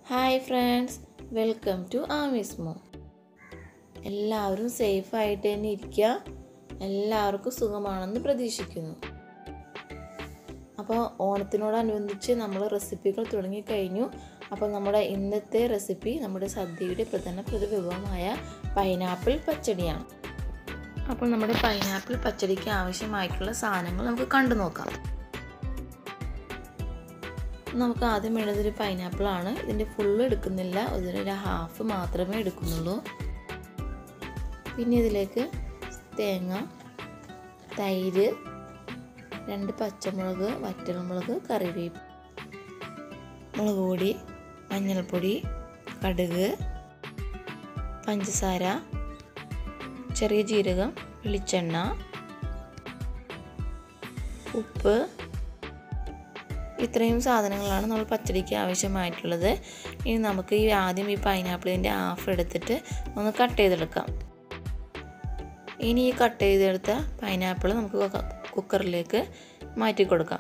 hi friends welcome to ആമിസ്മോ എല്ലാവരും സേഫായിട്ട് തന്നെ ഇരിക്കുക എല്ലാവർക്കും സുഖമാണെന്ന് പ്രതീക്ഷിക്കുന്നു അപ്പോൾ ഓണത്തിനോടനുബന്ധിച്ച് നമ്മൾ റെസിപ്പികൾ തുടങ്ങിക്കഴിഞ്ഞു അപ്പോൾ നമ്മുടെ ഇന്നത്തെ റെസിപ്പി നമ്മുടെ സദ്യയുടെ പ്രധാന വിഭവമായ പൈനാപ്പിൾ പച്ചടിയാണ് അപ്പോൾ നമ്മുടെ പൈനാപ്പിൾ പച്ചടിക്ക് ആവശ്യമായിട്ടുള്ള സാധനങ്ങൾ നമുക്ക് കണ്ടു നോക്കാം നമുക്ക് ആദ്യം വേണ്ടത് ഒരു പൈനാപ്പിൾ ആണ് ഇതിൻ്റെ ഫുള്ള് എടുക്കുന്നില്ല ഇതിനൊരു ഹാഫ് മാത്രമേ എടുക്കുന്നുള്ളൂ പിന്നെ ഇതിലേക്ക് തേങ്ങ തൈര് രണ്ട് പച്ചമുളക് വറ്റൽമുളക് കറിവേപ്പ് മുളക് പൊടി മഞ്ഞൾപ്പൊടി കടുക് പഞ്ചസാര ചെറിയ ജീരകം വെളിച്ചെണ്ണ ഉപ്പ് ഇത്രയും സാധനങ്ങളാണ് നമ്മൾ പച്ചടിക്ക് ആവശ്യമായിട്ടുള്ളത് ഇനി നമുക്ക് ഈ ആദ്യം ഈ പൈനാപ്പിളിൻ്റെ ഹാഫ് എടുത്തിട്ട് ഒന്ന് കട്ട് ചെയ്തെടുക്കാം ഇനി ഈ കട്ട് ചെയ്തെടുത്ത പൈനാപ്പിൾ നമുക്ക് കുക്കറിലേക്ക് മാറ്റി കൊടുക്കാം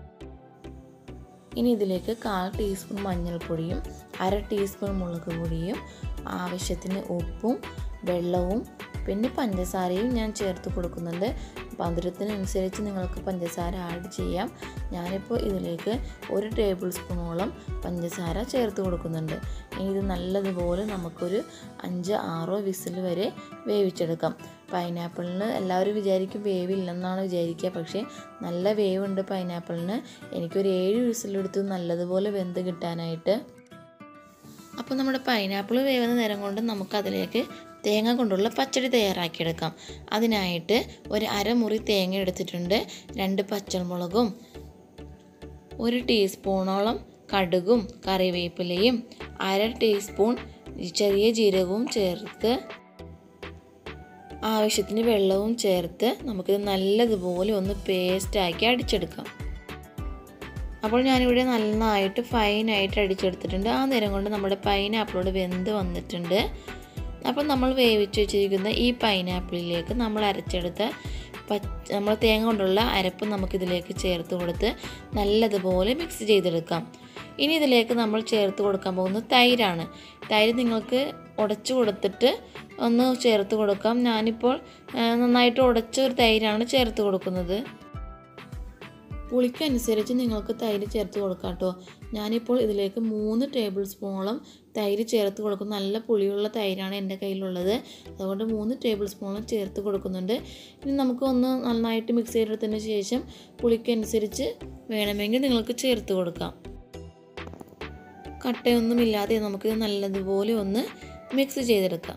ഇനി ഇതിലേക്ക് കാൽ ടീസ്പൂൺ മഞ്ഞൾപ്പൊടിയും അര ടീസ്പൂൺ മുളക് പൊടിയും ആവശ്യത്തിന് ഉപ്പും വെള്ളവും പിന്നെ പഞ്ചസാരയും ഞാൻ ചേർത്ത് കൊടുക്കുന്നുണ്ട് മധുരത്തിനനുസരിച്ച് നിങ്ങൾക്ക് പഞ്ചസാര ആഡ് ചെയ്യാം ഞാനിപ്പോൾ ഇതിലേക്ക് ഒരു ടേബിൾ സ്പൂണോളം പഞ്ചസാര ചേർത്ത് കൊടുക്കുന്നുണ്ട് ഇനി ഇത് നല്ലതുപോലെ നമുക്കൊരു അഞ്ച് ആറോ വിസിൽ വരെ വേവിച്ചെടുക്കാം പൈനാപ്പിളിന് എല്ലാവരും വിചാരിക്കും വേവില്ലെന്നാണ് വിചാരിക്കുക പക്ഷേ നല്ല വേവുണ്ട് പൈനാപ്പിളിന് എനിക്കൊരു ഏഴ് വിസിലെടുത്ത് നല്ലതുപോലെ വെന്ത് കിട്ടാനായിട്ട് അപ്പോൾ നമ്മുടെ പൈനാപ്പിൾ വേവുന്ന നേരം കൊണ്ട് നമുക്കതിലേക്ക് തേങ്ങ കൊണ്ടുള്ള പച്ചടി തയ്യാറാക്കിയെടുക്കാം അതിനായിട്ട് ഒരു അരമുറി തേങ്ങ എടുത്തിട്ടുണ്ട് രണ്ട് പച്ചമുളകും ഒരു ടീസ്പൂണോളം കടുകും കറിവേപ്പിലയും അര ടീസ്പൂൺ ചെറിയ ജീരകവും ചേർത്ത് ആവശ്യത്തിന് വെള്ളവും ചേർത്ത് നമുക്കിത് നല്ലതുപോലെ ഒന്ന് പേസ്റ്റാക്കി അടിച്ചെടുക്കാം അപ്പോൾ ഞാനിവിടെ നന്നായിട്ട് ഫൈനായിട്ട് അടിച്ചെടുത്തിട്ടുണ്ട് ആ നേരം കൊണ്ട് നമ്മുടെ പൈനാപ്പിളോട് വെന്ത് വന്നിട്ടുണ്ട് അപ്പോൾ നമ്മൾ വേവിച്ച് വെച്ചിരിക്കുന്ന ഈ പൈനാപ്പിളിലേക്ക് നമ്മൾ അരച്ചെടുത്ത പച്ച നമ്മൾ തേങ്ങ കൊണ്ടുള്ള അരപ്പ് നമുക്കിതിലേക്ക് ചേർത്ത് കൊടുത്ത് നല്ലതുപോലെ മിക്സ് ചെയ്തെടുക്കാം ഇനി ഇതിലേക്ക് നമ്മൾ ചേർത്ത് കൊടുക്കാൻ പോകുന്നത് തൈരാണ് തൈര് നിങ്ങൾക്ക് ഉടച്ചു കൊടുത്തിട്ട് ഒന്ന് ചേർത്ത് കൊടുക്കാം ഞാനിപ്പോൾ നന്നായിട്ട് ഉടച്ച ഒരു തൈരാണ് ചേർത്ത് കൊടുക്കുന്നത് പുളിക്കനുസരിച്ച് നിങ്ങൾക്ക് തൈര് ചേർത്ത് കൊടുക്കാം കേട്ടോ ഞാനിപ്പോൾ ഇതിലേക്ക് മൂന്ന് ടേബിൾ സ്പൂണോളം തൈര് ചേർത്ത് കൊടുക്കും നല്ല പുളിയുള്ള തൈരാണ് എൻ്റെ കയ്യിലുള്ളത് അതുകൊണ്ട് മൂന്ന് ടേബിൾ സ്പൂണോളം ചേർത്ത് കൊടുക്കുന്നുണ്ട് ഇനി നമുക്ക് ഒന്ന് നന്നായിട്ട് മിക്സ് ചെയ്തെടുത്തതിന് ശേഷം പുളിക്കനുസരിച്ച് വേണമെങ്കിൽ നിങ്ങൾക്ക് ചേർത്ത് കൊടുക്കാം കട്ടയൊന്നുമില്ലാതെ നമുക്ക് നല്ലതുപോലെ ഒന്ന് മിക്സ് ചെയ്തെടുക്കാം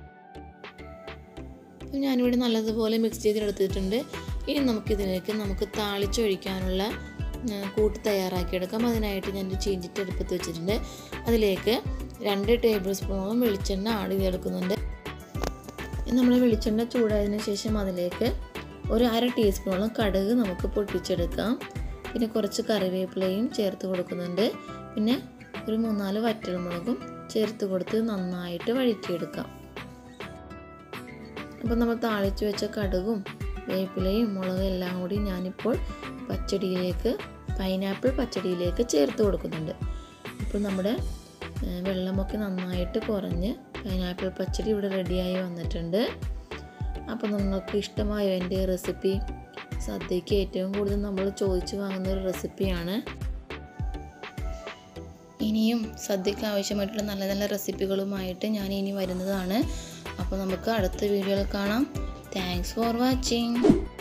ഞാനിവിടെ നല്ലതുപോലെ മിക്സ് ചെയ്തെടുത്തിട്ടുണ്ട് ഇനി നമുക്കിതിലേക്ക് നമുക്ക് താളിച്ചൊഴിക്കാനുള്ള കൂട്ട് തയ്യാറാക്കിയെടുക്കാം അതിനായിട്ട് ഞാൻ ചീഞ്ചിട്ട് അടുപ്പത്ത് വെച്ചിട്ടുണ്ട് അതിലേക്ക് രണ്ട് ടേബിൾ സ്പൂണോളം വെളിച്ചെണ്ണ ആഡ് ചെയ്തെടുക്കുന്നുണ്ട് നമ്മൾ വെളിച്ചെണ്ണ ചൂടായതിനു ശേഷം അതിലേക്ക് ഒരു അര ടീസ്പൂണോളം കടുക് നമുക്ക് പൊട്ടിച്ചെടുക്കാം പിന്നെ കുറച്ച് കറിവേപ്പിലയും ചേർത്ത് കൊടുക്കുന്നുണ്ട് പിന്നെ ഒരു മൂന്നാല് വറ്റൽമുളകും ചേർത്ത് കൊടുത്ത് നന്നായിട്ട് വഴറ്റിയെടുക്കാം അപ്പോൾ നമ്മൾ താളിച്ച് വെച്ച കടുകും വേപ്പിലയും മുളകും എല്ലാം കൂടി ഞാനിപ്പോൾ പച്ചടിയിലേക്ക് പൈനാപ്പിൾ പച്ചടിയിലേക്ക് ചേർത്ത് കൊടുക്കുന്നുണ്ട് ഇപ്പോൾ നമ്മുടെ വെള്ളമൊക്കെ നന്നായിട്ട് കുറഞ്ഞ് പൈനാപ്പിൾ പച്ചടി ഇവിടെ റെഡിയായി വന്നിട്ടുണ്ട് അപ്പോൾ നിങ്ങൾക്ക് ഇഷ്ടമായോ എൻ്റെ റെസിപ്പി സദ്യയ്ക്ക് ഏറ്റവും കൂടുതൽ നമ്മൾ ചോദിച്ചു വാങ്ങുന്ന ഒരു റെസിപ്പിയാണ് ഇനിയും സദ്യക്ക് ആവശ്യമായിട്ടുള്ള നല്ല നല്ല റെസിപ്പികളുമായിട്ട് ഞാൻ ഇനി വരുന്നതാണ് അപ്പോൾ നമുക്ക് അടുത്ത വീഡിയോയിൽ കാണാം താങ്ക്സ് ഫോർ വാച്ചിങ്